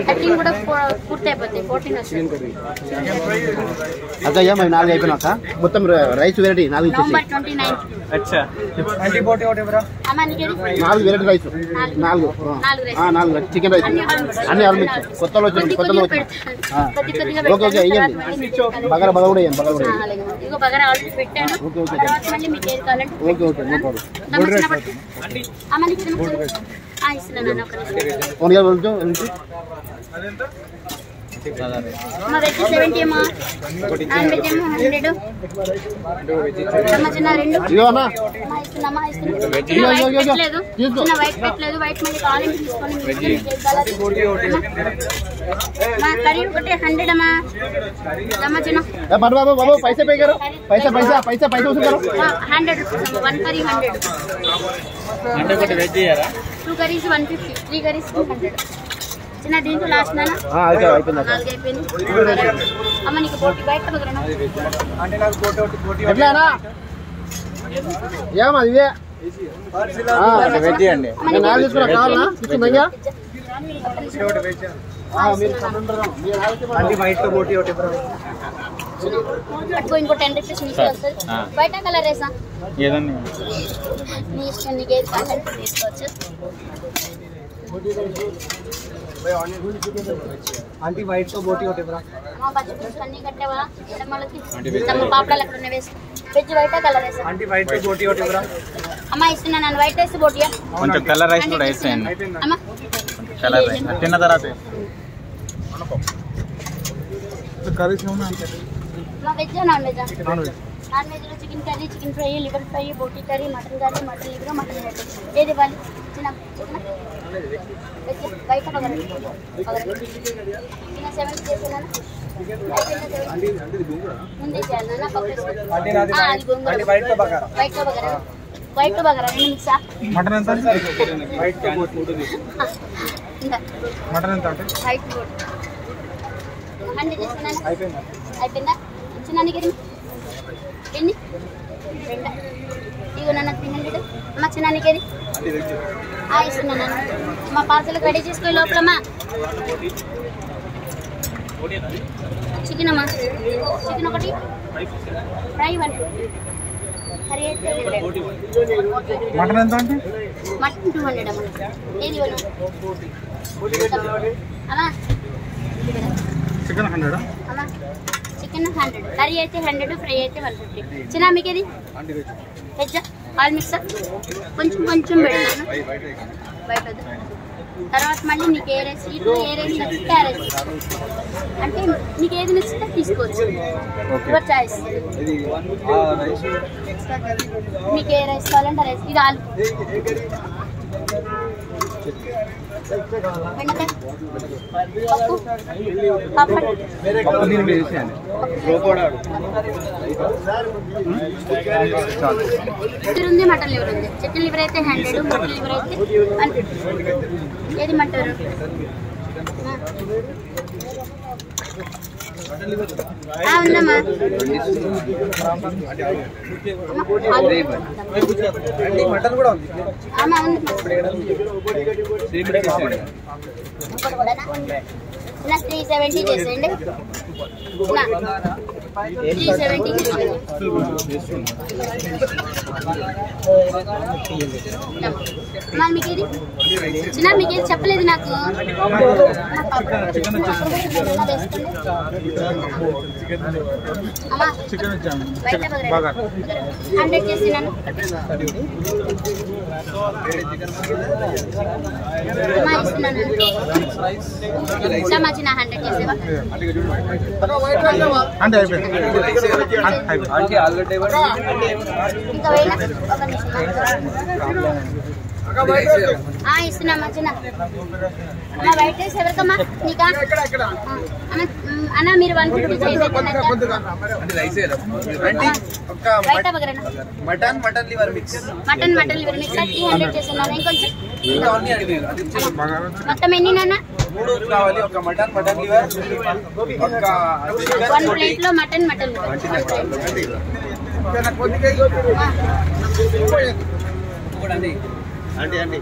Thirteen కూడా ఫో- పూర్తి అయిపోతాయి ఫోర్టీన్ వస్తుంది అక్క ఏం అవి నాలుగు అయిపోయినాక మొత్తం రైస్ వెరైటీ నాలుగు ఇచ్చేసి నవంబర్ ట్వంటీ నైన్ అచ్చా అమ్మ నీకేది నాలుగు వెరైటీ రైస్ నాలుగు నాలుగు రైస్. ఆ, నాలుగు రైస్ చికెన్ రైస్ అన్ని ఆల్మిక్స్. అన్ని ఆల్మిక్స్ కొత్తలో వచ్చింది కొద్ది కొత్తలో కొద్దిగా వచ్చింది పెడతాను. ఆ. కొద్ది కొద్దిగా ఓకే ఓకే పెడతాను. వేయండి తర్వాత మళ్ళీ మీకు ఏది కావాలంటే- బగర బగర కూడా వేయండి బగర కూడా ఆ, వేయండి అలాగే. ఇదిగో బగారా ఆల్రెడీ పెట్టాను ఓకే, ఓకే. తర్వాత మళ్ళీ మీకు ఏది కావాలంటే ఓకే ఓకే నో ప్రాబ్లం దమ్మ చిన్నప్పటి- అమ్మ నీకు చిన్న ఆ, ఇస్తున్నాను అన్న, ఒక నిమిషం. వన్ ఇయర్ వెళ్తూ వెళ్తూ అమ్మ వెజ్ సెవెంటీ అమ్మా నాన్ వెజ్ ఏమో హండ్రెడ్ అమ్మ చిన్న రెండు ఇదిగో అన్న అమ్మ ఇస్తున్నా, అమ్మ ఇస్తున్నా. ఇదిగో, చిన్న వైట్ ఇదిగో, ఇదిగో. పెట్టలేదు తీసుకో. చిన్న వైట్ పెట్టలేదు వైట్ మళ్ళీ కావాలంటే తీసుకొని మీకు ఇస్తే మీకు ఏది కావాలో అమ్మ కర్రీ ఒకటి హండ్రెడ్ అమ్మా అమ్మ చిన్న ఏ బండి బాబు బాబు పైసా పే కరో పైసా పైసా పైసా పైసా వసూలు కరో హండ్రెడ్ రూపీస్ అమ్మ వన్ కర్రీ హండ్రెడ్ అంటే ఒకటి వెజ్ ఇయ్యారా two curries one fifty three curries hundred చిన్న దీంట్లో లాస్ట్ నాన్న ఆ, అయిపోయింది అయిపోయింది అక్క నాలుగు అయిపోయింది అమ్మ నీకు పోటీ బయట పక్కన ఎట్లా అన్నా ఏమా ఇదే ఆ, వెజ్ ఇవ్వండి నేను నాలుగు తీసుకున్నా కావాలా తీసుకుందా మీరు పట్టుకో ఇంకో టెన్ రూపీస్ నీకు వస్తుంది ఆ. బయట కలర్ వేసా ఏదండి నీ ఇష్టం నీకు ఏది కావాలంటే తీసుకోవచ్చు ఆంటీ వైట్ తో బోటి ఒకటి బ్రా అమ్మ పచ్చి పులుసు అన్ని కట్టావా ఎడమలకి తమ పాపడాలు అక్కడ ఉన్నాయి వేసుకో వెజ్ బయట కలర్ వేసా ఆంటీ వైట్ తో బోటి ఒకటి బ్రా అమ్మ ఇస్తున్నా నన్ను వైట్ రైస్ బోటియా కొంచెం కలర్ రైస్ కూడా వేసేయండి అమ్మ కలర్ రైస్ తిన్న తర్వాత కర్రీస్ ఏమన్నా అమ్మ veg non veg non veg non veg లో chicken curry chicken fry liver fry బోటీ curry mutton curry mutton liver mutton head ఏది ఇవ్వాలి చిన్న చిన్న వెజ్ బయట పగల చిన్న సెవెన్ చేసినాను ముందే చేయాలి నాన్న పక్కన ఆంటీ నాది ఆ, అది గోంగూర. ఆంటీ వైట్ తో బగారా వైట్ తో బగరా వైట్ తో బగరా రెండు మిక్సా మటన్ ఎంత వైట్ తో బోటి ఇంకా మటన్ ఎంత అంటే వైట్ బోట్ హండ్రెడ్ చేస్తున్నాను అయిపోయిందా అయిపోయిందా చిన్న ఎన్ని ఎన్ని రెండా ఇగో నాన్న త్రీ హండ్రెడ్ అమ్మ చిన్నానికి ఏది ఆ, ఇస్తున్నాను నాన్న మా పార్సల్ రెడీ చేసుకో లోపల అమ్మా చికెన్ అమ్మా చికెన్ ఒకటి ఫ్రై వన్ కర్రీ అయితే మటన్ ఎంత అంటే మటన్ టూ హండ్రెడ్ అమ్మా ఏది ఇవ్వను అమ్మా చికెన్ హండ్రెడ్ అమ్మా చికెన్ హండ్రెడ్ కర్రీ అయితే హండ్రెడ్ ఫ్రై అయితే వన్ ఫిఫ్టీ చిన్న మీకు ఏది aunty veg veg all mix కొంచెం కొంచెం పెడతాను బయట వద్దు. తర్వాత మళ్ళీ నీకు ఏ రైస్ ఇటు ఏ రైస్ నచ్చితే ఆ రైస్ తీసుకో. అంటే నీకు ఏది నచ్చితే తీసుకోవచ్చు యువర్ చాయిస్ ఇది ఆ రైస్ మీకు ఏ రైస్ కావాలంటే ఆ రైస్ ఇది ఆలు బెండకాయ పప్పు పాపడ్ పప్పు నీళ్ళు మీద వేసేయండి చికెన్ ఉంది మటన్ లివర్ ఉంది చికెన్ లివర్ అయితే హండ్రెడ్ మటన్ లివర్ అయితే వన్ ఫిఫ్టీ ఏది మంటారు ఆ, ఉందమ్మా ఆంటీ మటన్ కూడా ఉంది అమ్మా ఉంది ఇంకోటి కూడానా? నా త్రీ సెవెంటీ చేసేయండి త్రీ సెవెంటీ మీకు ఇది చిన్న మీకు ఏది చెప్పలేదు నాకు అమ్మా చికెన్ ఇచ్చాము బయట బాగా హండ్రెడ్ చేసినాను అమ్మా ఇస్తున్నాను ఇస్తామా చిన్న హండ్రెడ్ చేసేవా అంటే అయిపోయింది అయిపోయింది ఆంటీ ఆలుగడ్డ ఇంకా వేయనా ఒక నిమిషం ఆ, ఇస్తున్నామా చిన్న అమ్మ వైట్ రైస్ ఎవరికమ్మా నీకా ఆ, అమ్మ, మ్, అన్న మీరు వన్ ఫిఫ్టీ చేయండి బయట పగరనా mutton mutton liver mix mutton mutton liver mix three hundred చేస్తున్నాను ఇంకొంచెం బాగా మొత్తం ఎన్ని నాన్న మూడు కావాలి ఒక మటన్ మటన్ లివర్ ఒక వన్ ప్లేట్ లో mutton mutton liver one plate అంటే అంటే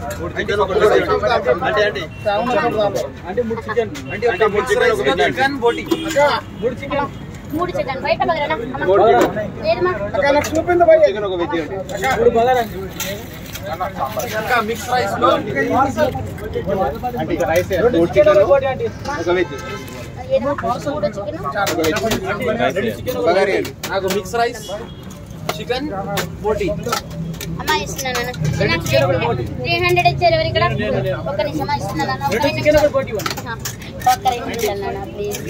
అంటే మూడు చికెన్ అంటే ఒక మిక్స్ రైస్ లో చికెన్ బోటి మూడు చికెన్ మూడు చికెన్ బయట బగరనా ఏదమ్మా చికెన్ ఒక వెజ్ అండి మూడు బగారా మిక్స్ రైస్ లో అంటే ఇక రైస్ మూడు చికెన్ ఒక వెజ్ ఏదమ్మా మూడు చికెన్ బగారి అండి నాకు మిక్స్ రైస్ చికెన్ బోటి అమ్మా ఇస్తున్నాను త్రీ హండ్రెడ్ ఇచ్చారు ఎవరు ఇక్కడ ఒక్క నిమిషం ఇస్తున్నాను ఒక్క నిమిషం ఒక్క నిమిషం అన్న ప్లీజ్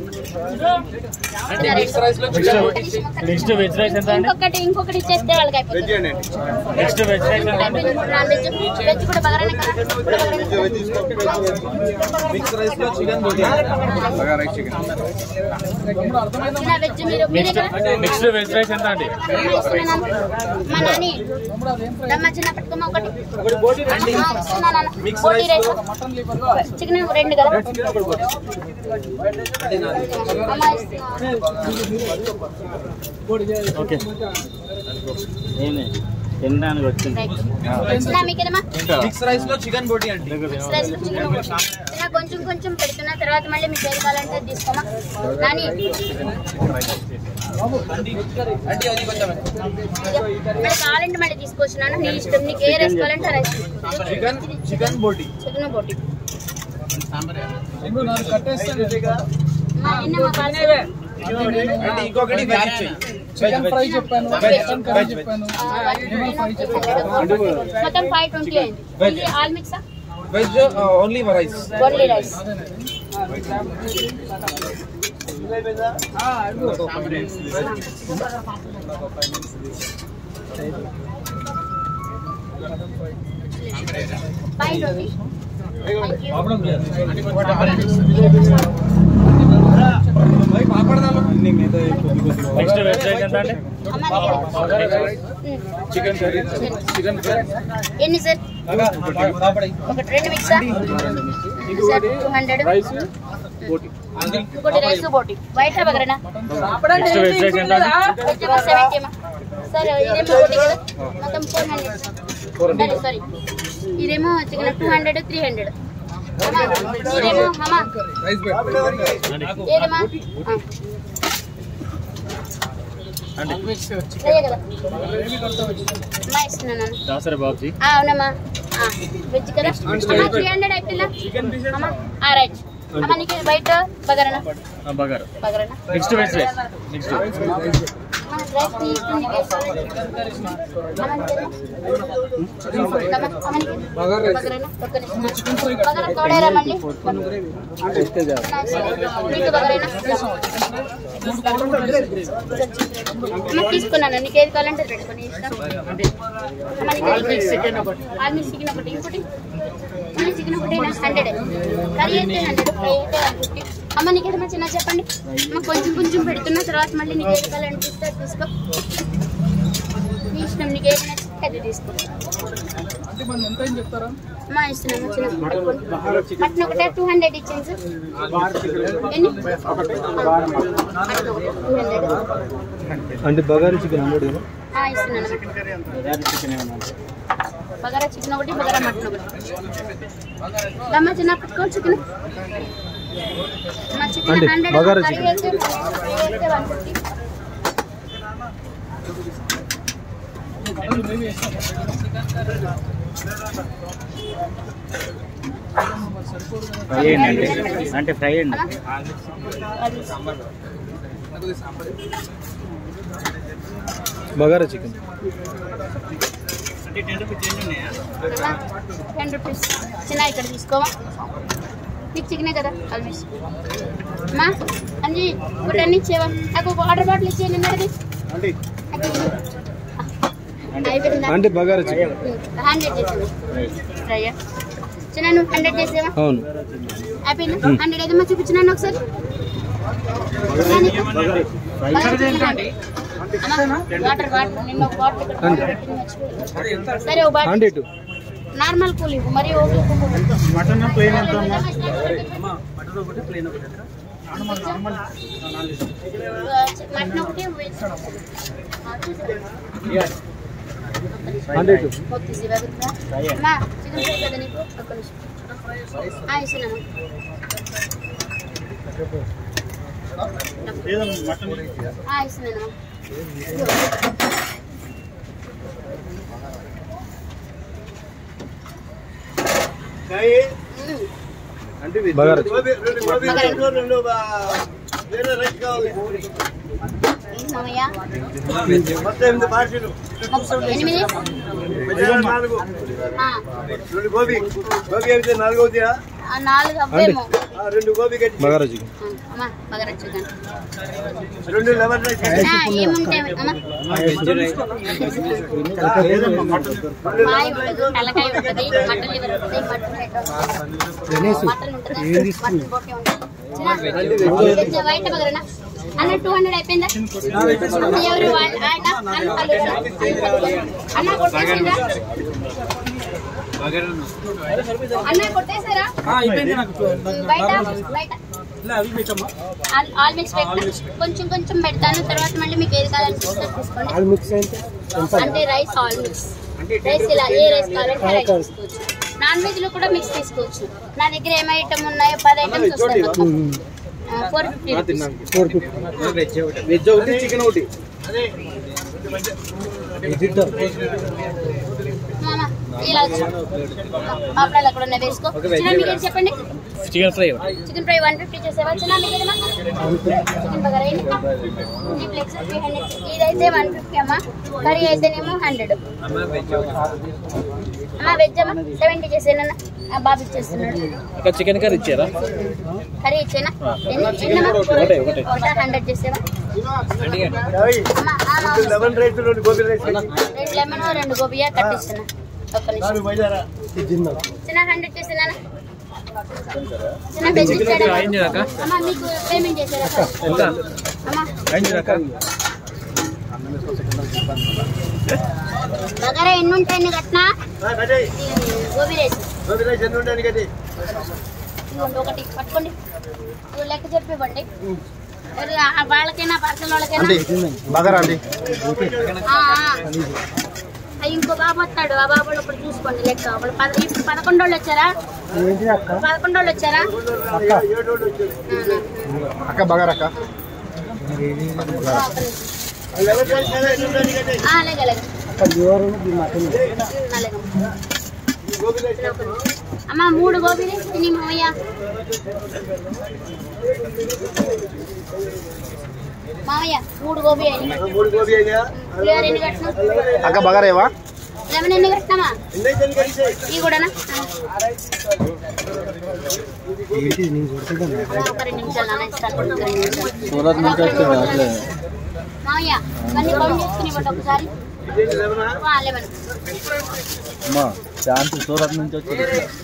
అంటే మిక్స్ రైస్ లో చికెన్ బోటి నెక్స్ట్ వెజ్ రైస్ ఎంత అండి ఇంకొకటి ఇంకొకటి ఇచ్చేస్తే వాళ్ళకి వెజ్ అయిపోతుంది అండి నెక్స్ట్ వెజ్ రైస్ ఎంత అండి అయిపోయింది నాన్ వెజ్ వెజ్ కూడా బగారానే కదా వెజ్ వెజ్ తీసుకో మిక్స్ రైస్ లో చికెన్ బోటి బగారా రైస్ చికెన్ చిన్న వెజ్ మీరు మీరే కదా నెక్స్ట్ వెజ్ రైస్ ఎంత అండి ఇస్తున్నాను. మా నాని దమ్మ చిన్న పెట్టుకోమా ఒకటి ఆ, ఇస్తున్నాను అన్న. బోటి రైస్ చికెన్ రెండు కదా అమ్మ ఇస్తున్నాను. ఓకే ఏమి తినడానికి వచ్చింది రైట్. ఇస్తున్నా మీకేదమ్మా మిక్స్ రైస్ లో చికెన్ బోటి అండి మిక్స్ రైస్ చికెన్ ఒకటి. చిన్న కొంచెం కొంచెం పెడుతున్నా తర్వాత మళ్ళీ మీకు ఏది కావాలంటే అది తీసుకోమా నాని అంటే అది కొంచెం మళ్ళీ కావాలంటే మళ్ళీ తీసుకొచ్చినాను నీ ఇష్టం నీకు ఏ రైస్ కావాలంటే ఆ రైస్ చికెన్ చికెన్ బోటి చికెన్ బోటి మా నిన్న మా పార్సల్ అంటే ఇంకొకటి వెజ్ చికెన్ ఫ్రై చెప్పాను వెజ్ వెజ్ మొత్తం ఫైవ్ ట్వంటీ అయింది ఇది all mix veg only rice only rice five twenty next veg rice ఎంత అండి చికెన్ కర్రీ చికెన్ కర్రీ ఎన్ని సార్ ఒకటి రెండు మిక్స్ సార్ టూ హండ్రెడ్ ఇంకోటి రైస్ బోటి బయట బగరనా నెక్స్ట్ వెజ్ రైస్ ఎంత అండి వెజిటబుల్ సెవెంటీ అమ్మా సార్ ఇదేమో ఒకటి కదా మొత్తం ఫోర్ హండ్రెడ్ సారీ సారీ ఇదేమో chicken two hundred three hundred ఇదేమో అమ్మా రైస్ ఏదమ్మా అదే కదా అమ్మా ఇస్తున్నాను దాసరి బాబుజీ ఆ, అవునమ్మా ఆ, వెజ్ కదా అమ్మా త్రీ హండ్రెడ్ అయిపోయిందా అమ్మా ఆ, రైట్ అమ్మా నీకు బయట బగరనా బగారు బగరనా నెక్స్ట్ వెజ్ రైస్ నెక్స్ట్ అమ్మా రైస్ నీ ఇష్టం నీకు వేసుకోవాలి అమ్మా నీకేనా? అమ్మా, అమ్మా నీకు? బగరనా? ఒక్క నిమిషం. బగర తోడేరా మళ్ళీ నీకు బగరేనా అమ్మ తీసుకున్నాను నీకు ఏది కావాలంటే అది పెట్టుకొని ఇష్టం అమ్మ నీకు ఆల్మీ చికెన్ ఒకటి ఇంకోటి అమ్మ చికెన్ ఒకటి హండ్రెడ్ కర్రీ అయితే హండ్రెడ్ ఫ్రై అయితే వన్ ఫిఫ్టీ అమ్మ నీకు ఏదమ్మా చిన్న చెప్పండి అమ్మ కొంచెం కొంచెం పెడుతున్న తర్వాత మళ్ళీ నీకు ఏది కావాలనిపిస్తే అది తీసుకో నీ ఇష్టం నీకు ఏది నచ్చితే అది తీసుకో అమ్మ ఇస్తున్నాను చిన్న పట్టుకోండి మటన్ ఒకటే టూ హండ్రెడ్ ఇచ్చాను సార్ ఎన్ని టూ హండ్రెడ్ అంటే బగారి చికెన్ హండ్రెడ్ ఆ, ఇస్తున్నాను బగారా చికెన్ ఒకటి బగారా మటన్ ఒకటి దమ్మ చిన్న పెట్టుకో చికెన్ మా చికెన్ అంటే హండ్రెడ్ బగారా కర్రీ అయితే ఫ్రై అయితే వన్ ఫిఫ్టీ ఫ్రై అండి అంటే ఫ్రై అండి అది బగారా చికెన్ టెన్ రూపీస్ చిన్న ఇక్కడ తీసుకోవా నీకు చికెనే కదా ఆల్మోస్ట్ మా అంజీ ఇప్పుడు అన్ని ఇచ్చేవా నాకు వాటర్ బాటిల్ ఇచ్చే నిన్నది అంటే అయిపోయిందా అంటే బగారా చికెన్ హండ్రెడ్ చేసాను ఫ్రై చిన్న నువ్వు హండ్రెడ్ చేసేవా అవును అయిపోయిందా హండ్రెడ్ ఏదమ్మా చూపించినాను ఒకసారి వాటర్ వాటర్ నిన్న ఒక బాటిల్ ఇక్కడ పెట్టింది మర్చిపోయాను. సరే ఒక బాటిల్ హండ్రెడ్ నార్మల్ కూల్ ఇవ్వు మరి ఓకే మటన్ ప్లేన్ ఎంత మటన్ ఒకటి హండ్రెడ్ మొత్తం ఇసి బగుతా అమ్మా చికెన్ ఫ్రై కదా నీకు ఒక్క నిమిషం ఆ ఇస్తున్నాను ఆ ఇస్తున్నాను మ్మ్. బగారా ఈ మామయ్య ఎనిమిది ఆ, గోబీ గోబీ అయితే నాలుగు అవుతాయా ఆ నాలుగు అవ్వేమో రెండు గోబీ కట్టి బగారా చికెన్ ఆ, అమ్మా బగారా చికెన్ రెండు లెమన్ రైస్ ఆ, ఏముంటాయి అమ్మా మాయ ఉండదు తలకాయ ఉంటుంది మటన్ లివర్ ఉంటుంది మటన్ హెడ్ ఉంటుంది మటన్ ఉంటుంది మటన్ బొట్టి ఉంటుంది చిన్న వైట్ బగరనా అన్న టూ హండ్రెడ్ అయిపోయిందా ఎవరు వాళ్ళు ఆయన అన్న కలుసు అన్న కొట్టేసిందా అన్న కొట్టేసారా బయట బయట ఆల్- ఆల్ మిక్స్ పెట్టిన కొంచెం కొంచెం పెడతాను తర్వాత మళ్ళీ మీకు ఏది కావాలనిపిస్తే తీసుకోండి ఆల్ మిక్స్ అంటే అంటే రైస్ ఆల్ మిక్స్ రైస్ ఇలా ఏ రైస్ కావాలంటే ఆ రైస్ తీసుకోవచ్చు నాన్ వెజ్ లో కూడా మిక్స్ తీసుకోవచ్చు నా దగ్గర ఏం ఐటమ్ ఉన్నాయో పది ఐటమ్స్ వస్తాయి మొత్తం four fifty rupees four fifty veg ఒకటి చికెన్ ఒకటి మామ ఇలా వచ్చు పాపడాలు అక్కడ ఉన్నాయి వేసుకో చిన్న మీకు ఏది చెప్పండి chicken fry chicken fry one fifty చేసేవా చిన్న మీకు ఏదమ్మా చికెన్ బగారా ఈ ప్లేట్స్ త్రీ హండ్రెడ్ ఇదైతే వన్ ఫిఫ్టీ అమ్మా కర్రీ అయితేనేమో హండ్రెడ్ అమ్మా వెజ్ అమ్మా సెవెంటీ చేసేనన్న బాబు ఇచ్చేస్తున్నాడు ఒక చికెన్ కర్రీ ఇచ్చారా కర్రీ ఇచ్చేనా ఎన్ని ఎన్నమ్మా ఒకటే, ఒకటే. ఒకటా హండ్రెడ్ చేసేవా అమ్మా ఆ, మా లెమన్ రైస్ రెండు గోబీ రైస్ రెండు లెమన్ రెండు గోబియా కట్టిస్తున్నా ఒక్క నిమిషం నాలుగు బయలుదేరా చిన్న హండ్రెడ్ చేసేనా చిన్న వెజ్ ఇచ్చాడా అయింది కాక అమ్మా మీకు పేమెంట్ చేశారా ఎంత అమ్మా అయింది కాక బగారా ఎన్ని ఉంటాయి ఎన్ని కట్టినా కట్టే గోబీ రైస్ గోబీ రైస్ ఎన్ని ఉంటాయి కట్టి ఇదిగోండి ఒకటి పట్టుకోండి ఇదిగో లెక్క చెప్పి ఇవ్వండి ఎవరు ఆ వాళ్ళకైనా పర్సనల్ వాళ్ళకైనా అండి బగారా అండి ఆ, ఆ. ఆ, ఇంకో బాబు వస్తాడు ఆ బాబు ఇప్పుడు చూసుకోండి లెక్క వాళ్ళు పద ఇప్పుడు పదకొండు వాళ్ళు వచ్చారా పదకొండు వాళ్ళు వచ్చారా ఏడు రోజులు వచ్చారు అక్క బగారా అక్క ఆ, ఒక్క నిమిషం. లెమన్ రైస్ కదా ఎన్ని ఉంటాయి కట్టి ఆ, అలాగే అలాగే అలాగే గోబీ రైస్ అమ్మ మూడు గోబీ రైస్ తిని మామయ్య మామయ్య మూడు గోబీ అయినాయి మూడు గోబీ అయినా పులిహోర ఎన్ని కట్టినా అక్క బగారా ఏవా లెమన్ ఎన్ని కట్టినామా ఎన్ని అయితే ఎన్ని కట్టి ఇవి కూడానా ఒక రెండు నిమిషాలు నాన్న ఇస్తాను ఒక రెండు నిమిషాలు. మామయ్య ఇవన్నీ కౌంట్ చేసుకుని ఇవ్వండి ఒకసారి ఆ, లెమన్ ఛాన్స్ సూరత్ నుంచి వచ్చింది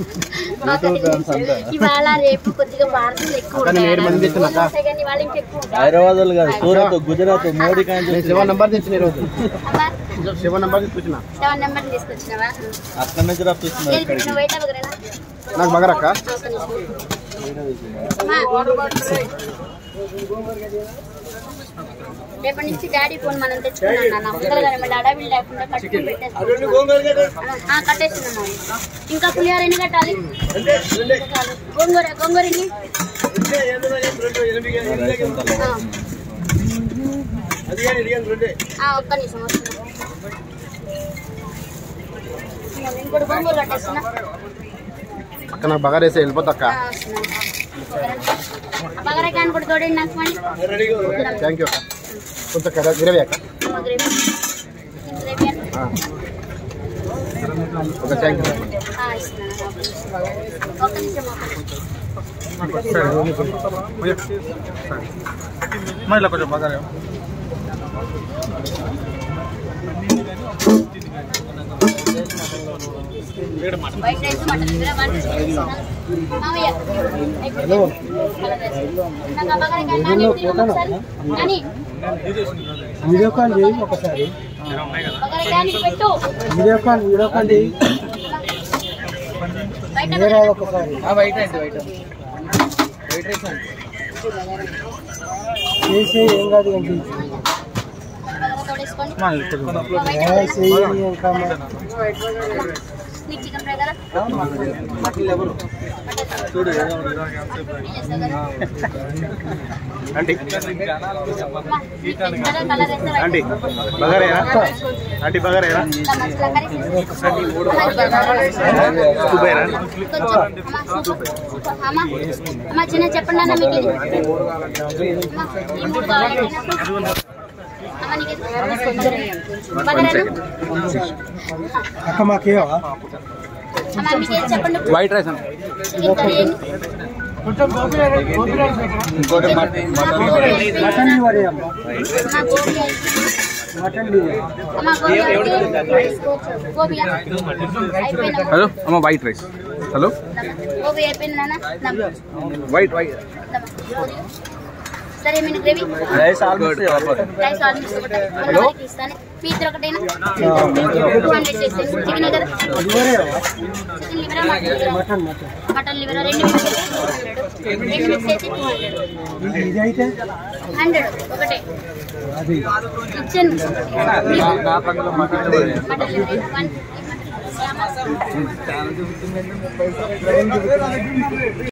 ఇవాళ రేపు కొద్దిగా భారతీయులు ఎక్కువ అక్క నేను ఏడు మంది తెచ్చిన అక్క ఉంటాయి కానీ వాళ్ళు ఇంకా ఎక్కువ ఉంటారు. హైదరాబాద్ వాళ్ళు కాదు సూరత్ గుజరాత్ మోడీ కాంచి నేను సెవెన్ నెంబర్ తెచ్చిన ఈరోజు అమ్మా సెవెన్ నెంబర్ తీసుకొచ్చిన సెవెన్ నెంబర్ తీసుకొచ్చినావా అక్కడి నుంచి రప్పిస్తున్నారు లేదు, ఇక్కడికి నువ్వు బయట వగరేనా? నాకు బగారా అక్క ఒక నిమిషం. అమ్మా, రేపటి నుంచి డాడీ ఫోన్ మనం తెచ్చుకున్నాం నాన్న ముక్కలుగా మళ్ళీ అడవి లేకుండా కట్టుకుని రెండు పెట్టేస్తాం గోంగూర కట్టి ఆ, కట్టేస్తున్నాం ఇంకా పులిహోర ఎన్ని కట్టాలి అంటే రెండే గోంగూర గోంగూర ఎన్ని రెండే ఎంత రెండు ఎనిమిది కానీ ఎనిమిది కానీ ఆ, అది కానీ ఇది కానీ రెండే ఆ, ఒక్క నిమిషం వస్తున్నా ఇంకోటి గోంగూర కట్టేస్తున్నా అక్క నాకు బగారా వేస్తే వెళ్ళిపోతా అక్క ఆ, వస్తున్నా. బగారా క్యాన్ కూడా తోడండి నాకు మళ్ళీ రెడీగా ఉంది. థ్యాంక్ యూ అక్క కొంచెం కర్రీ గ్రేవీ అక్క గ్రేవీ గ్రేవీ ఆ. ఒక థ్యాంక్ యూ ఆ, ఇస్తున్నాను ఒక్క నిమిషం ఒక్క నిమిషం మళ్ళీ కొంచెం బగారా వైట్ రైస్ మటన్ దగ్గర వన్ ఫిఫ్టీ తీసుకున్నాను. మామయ్య హలో నాకు ఆ బగారా క్యాన్ నాని ఇవ్వు ఒకసారి. నాని, వీడియో కాల్ చేయి ఒకసారి బగారా క్యాన్ ఇటు పెట్టు వీడియో కాల్ వీడియో కాల్ చేయి బయట వేరే పెట్టు. ఒకసారి వైట్ రైస్ వైట్ చేసే ఏం కాదు కానీ బగారా తోడేసుకోండి వైట్ ఎవరైనా? నీకు చికెన్ ఫ్రై కదా చూడు ఆంటీ కలర్ వేస్తే ఆంటీ బగారేనా ఆంటీ బగారేనా సుబ్బయ్యరా అమ్మా చిన్న చెప్పండి అన్న మీకు ఇది అమ్మా, ఈ మూడు కావాలి అమ్మ నీకు బగరేనా అక్క మాకేవా అమ్మ మీకు ఏది చెప్పండి వైట్ రైస్ అన్న చికెన్ కర్రీ ఏంటి? ఇంకోటి మటన్ మటన్ లివర్ అమ్మ అమ్మ గోబీ అయితే. మటన్ లివర్ అమ్మ గోబీ అయితే. గోబీ అయిపోయిందా హలో అమ్మ వైట్ రైస్ హలో గోబీ అయిపోయిందా వైట్ వైట్ సరే మీరు gravy rice almost rice almost ఒకటి మనకి ఇస్తాను మీ ఇద్దరు ఒకటేనా టూ హండ్రెడ్ చేసేసి చికెన్ కదా లివరేవా చికెన్ లివరా మటన్ లివరా మటన్ మటన్ మటన్ లివరా రెండు మిక్స్ చేసి టూ హండ్రెడ్ రెండు మిక్స్ చేసి టూ హండ్రెడ్ ఇది అయితే హండ్రెడ్ ఒకటే అది ఇచ్చాను మటన్ లివరా వన్